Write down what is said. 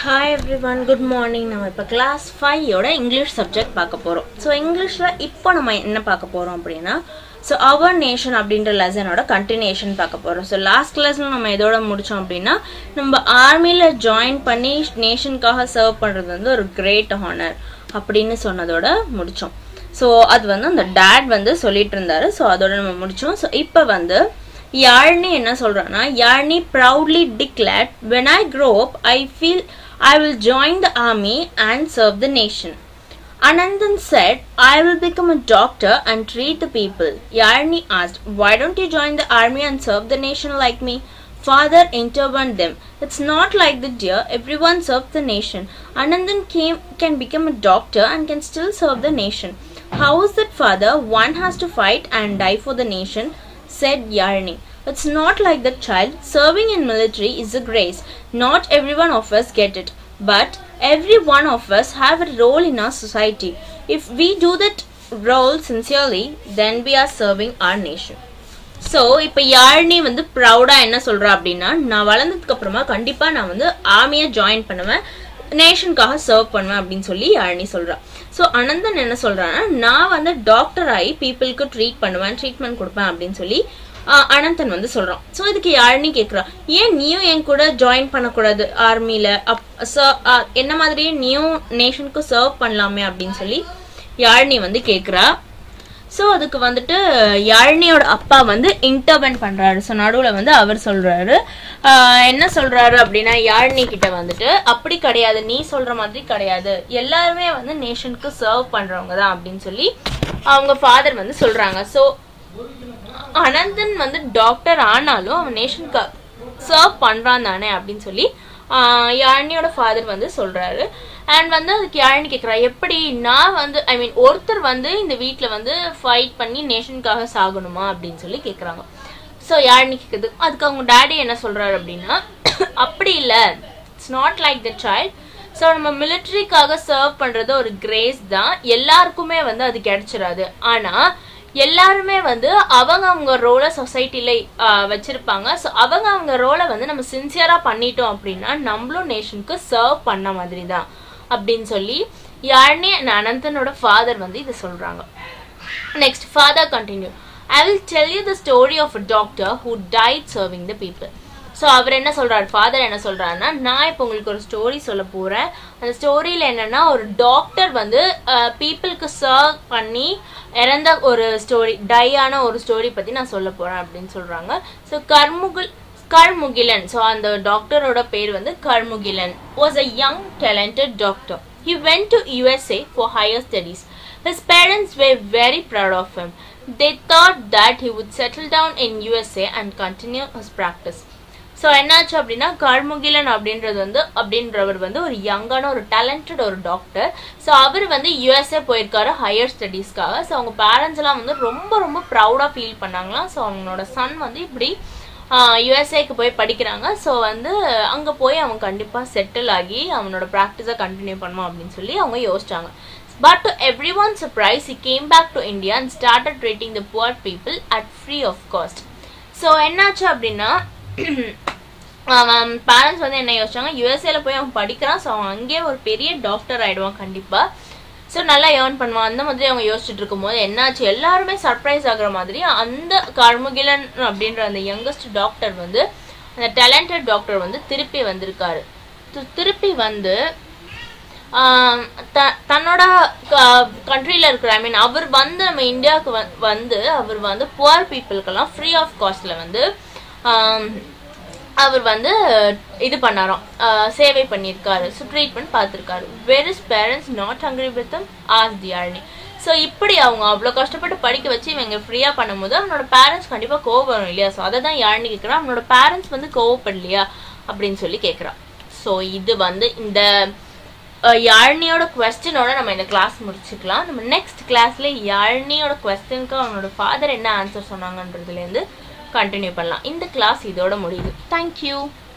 Hi everyone good morning நம்ம இப்போ class ஃபைவோட English subject பார்க்க போகிறோம் ஸோ இங்கிலீஷில் இப்போ நம்ம என்ன பார்க்க போகிறோம் அப்படின்னா ஸோ அவர் நேஷன் அப்படின்ற லெசனோட கண்டினியூஷன் பார்க்க போகிறோம் ஸோ லாஸ்ட் கிளாஸில் நம்ம இதோட முடித்தோம் அப்படின்னா நம்ம ஆர்மியில் ஜாயின் பண்ணி நேஷனுக்காக சர்வ் பண்ணுறது வந்து ஒரு கிரேட் ஹானர் அப்படின்னு சொன்னதோட முடித்தோம் ஸோ அது வந்து அந்த டேட் வந்து சொல்லிட்டு இருந்தாரு ஸோ அதோட நம்ம முடித்தோம் ஸோ இப்போ வந்து யாழ்னி என்ன சொல்றான்னா Yazhni proudly declared when I grow up I feel I will join the army and serve the nation Anandan said, I will become a doctor and treat the people. Yarni asked, Why don't you join the army and serve the nation like me? Father intervened them. It's not like that, dear. Everyone serves the nation. Anandan came, can become a doctor and can still serve the nation. How is that, father? One has to fight and die for the nation, said Yarni. It's not like that, child. Serving in military is a grace. Not everyone of us get it. But every one of us have a role in our society. If we do that role sincerely, then we are serving our nation. So இப்போ யாழ்னி வந்து ப்ரௌடாக என்ன சொல்கிறா அப்படின்னா நான் வளர்ந்ததுக்கு அப்புறமா கண்டிப்பாக நான் வந்து ஆர்மியை ஜாயின் பண்ணுவேன் நேஷனுக்காக சர்வ் பண்ணுவேன் அப்படின்னு சொல்லி யாழ்னி சொல்கிறா ஸோ அனந்தன் என்ன சொல்கிறான்னா நான் வந்து டாக்டர் ஆகி பீப்புளுக்கு ட்ரீட் பண்ணுவேன் ட்ரீட்மெண்ட் கொடுப்பேன் அப்படின்னு சொல்லி ஆஹ் அனந்தன் வந்து சொல்றான் ஸோ இதுக்கு யாழ்னி கேட்குறா ஏன் நீயும் என் கூட ஜாயின் பண்ணக்கூடாது ஆர்மியில அப் ச- ஆஹ் என்ன மாதிரியே நீயும் நேஷனுக்கு சர்வ் பண்ணலாமே அப்படின்னு சொல்லி யாழ்னி வந்து கேட்குறா ஸோ அதுக்கு வந்துட்டு யாழ்னியோட அப்பா வந்து இன்டர்வென்ட் பண்றாரு ஸோ நடுவில் வந்து அவர் சொல்றாரு ஆஹ் என்ன சொல்றாரு அப்படின்னா யாழ்னி கிட்ட வந்துட்டு அப்படி கிடையாது நீ சொல்ற மாதிரி கிடையாது எல்லாருமே வந்து நேஷனுக்கு சர்வ் பண்றவங்க தான் அப்படின்னு சொல்லி அவங்க ஃபாதர் வந்து சொல்றாங்க ஸோ அனந்தன் வந்து டாக்டர் ஆனாலும் அவன் நேஷனுக்கு சர்வ் பண்றான் தானே அப்படின்னு சொல்லி ஆஹ் யாழினியோட ஃபாதர் வந்து சொல்றாரு அண்ட் வந்து அதுக்கு யாழினி கேட்குறா எப்படி நான் வந்து ஐ மீன் ஒருத்தர் வந்து இந்த வீட்டில் வந்து ஃபைட் பண்ணி நேஷனுக்காக சாகணுமா அப்படின்னு சொல்லி கேட்குறாங்க ஸோ யாழினி கேட்குது அதுக்கு அவங்க டேடி என்ன சொல்றாரு அப்படின்னா அப்படி இல்லை it's not like the child so நம்ம மிலிட்ரிக்காக சர்வ் பண்றது ஒரு கிரேஸ் தான் எல்லாருக்குமே வந்து அது கிடைச்சிடாது ஆனா எல்லாருமே வந்து அவங்க அவங்க ரோலை சொசைட்டில வச்சிருப்பாங்க ஸோ அவங்க அவங்க ரோலை வந்து நம்ம சின்சியரா பண்ணிட்டோம் அப்படின்னா நம்மளும் நேஷனுக்கு சர்வ் பண்ண மாதிரி தான் அப்படின்னு சொல்லி யாழ்னி and அனந்தனோட ஃபாதர் வந்து இதை சொல்றாங்க next father continue I will tell you the story of a doctor who died serving the people so அவர் என்ன சொல்றாரு ஃபாதர் என்ன சொல்றாருன்னா நான் இப்போ உங்களுக்கு ஒரு ஸ்டோரி சொல்ல போறேன் அந்த ஸ்டோரியில என்னன்னா ஒரு டாக்டர் வந்து பீப்புளுக்கு சர்வ் பண்ணி இறந்த ஒரு ஸ்டோரி டையான ஒரு ஸ்டோரி பத்தி நான் சொல்ல போறேன் அப்படின்னு சொல்றாங்க ஸோ கர்முகில் கர்முகிலன் ஸோ அந்த டாக்டரோட பேர் வந்து Karmugilan was a young talented doctor he went to USA for higher studies His parents were very proud of him. They thought that he would settle down in USA and continue his practice. So என்னாச்சு அப்படின்னா கர்முகிலன் அப்படின்றது வந்து அப்படின்றவர் வந்து ஒரு யங்கான ஒரு talented ஒரு doctor so அவர் வந்து யூஎஸ்ஏ போயிருக்காரு ஹையர் ஸ்டடீஸ்க்காக ஸோ அவங்க பேரண்ட்ஸ் எல்லாம் வந்து ரொம்ப ரொம்ப ப்ரௌடாக ஃபீல் பண்ணாங்களாம் ஸோ அவங்களோட சன் வந்து இப்படி யூஎஸ்ஏக்கு போய் படிக்கிறாங்க ஸோ வந்து அங்கே போய் அவன் கண்டிப்பாக செட்டில் ஆகி அவனோட ப்ராக்டிஸை கண்டினியூ பண்ணுவான் அப்படின்னு சொல்லி அவங்க யோசிச்சாங்க But to everyone's surprise, he came back to India and started treating the poor people at free of cost. So என்னாச்சு அப்படின்னா அவன் பேரண்ட்ஸ் வந்து என்ன யோசிச்சாங்க யூஎஸ்ஏல போய் அவன் படிக்கிறான் ஸோ அவன் அங்கேயே ஒரு பெரிய டாக்டர் ஆயிடுவான் கண்டிப்பா ஸோ நல்லா ஏர்ன் பண்ணுவான் அந்த மாதிரி அவங்க யோசிச்சுட்டு இருக்கும்போது என்னாச்சு எல்லாருமே சர்ப்ரைஸ் ஆகுற மாதிரி அந்த கர்முகிலன் அப்படின்ற அந்த யங்கஸ்ட் டாக்டர் வந்து அந்த டேலண்டட் டாக்டர் வந்து திருப்பி வந்திருக்காரு தி- திருப்பி வந்து ஆம், த- தன்னோட கண்ட்ரில இருக்கிற ஐ மீன் அவர் வந்து நம்ம இந்தியாவுக்கு வ- வந்து அவர் வந்து புவர் பீப்புளுக்கெல்லாம் ஃப்ரீ ஆஃப் காஸ்ட்ல வந்து ஆம், அவர் வந்து இது பண்ணாராம் ஆஹ் சேவை பண்ணியிருக்காரு ஸோ ட்ரீட்மெண்ட் பார்த்துருக்காரு where is parents not hungry with as the army so இப்படி அவங்க அவ்வளோ கஷ்டப்பட்டு படிக்க வச்சு இவங்க ஃப்ரீயாக பண்ணும்போது அவனோட பேரண்ட்ஸ் கண்டிப்பாக கோவம் வரும் இல்லையா ஸோ அதை தான் யாழ்னி கேட்குறான் அவனோட பேரண்ட்ஸ் வந்து கோவப்படலையா அப்படின்னு சொல்லி கேட்குறான் ஸோ இது வந்து இந்த அஹ், யாழ்னியோட கொஸ்டினோட நம்ம இந்த கிளாஸ் முடிச்சுக்கலாம் நம்ம நெக்ஸ்ட் கிளாஸ்ல யாழ்னியோட கொஸ்டினுக்கு அவனோட ஃபாதர் என்ன ஆன்சர் சொன்னாங்கன்றதுலேருந்து கண்டினியூ பண்ணலாம் இந்த கிளாஸ் இதோட முடியுது தேங்க்யூ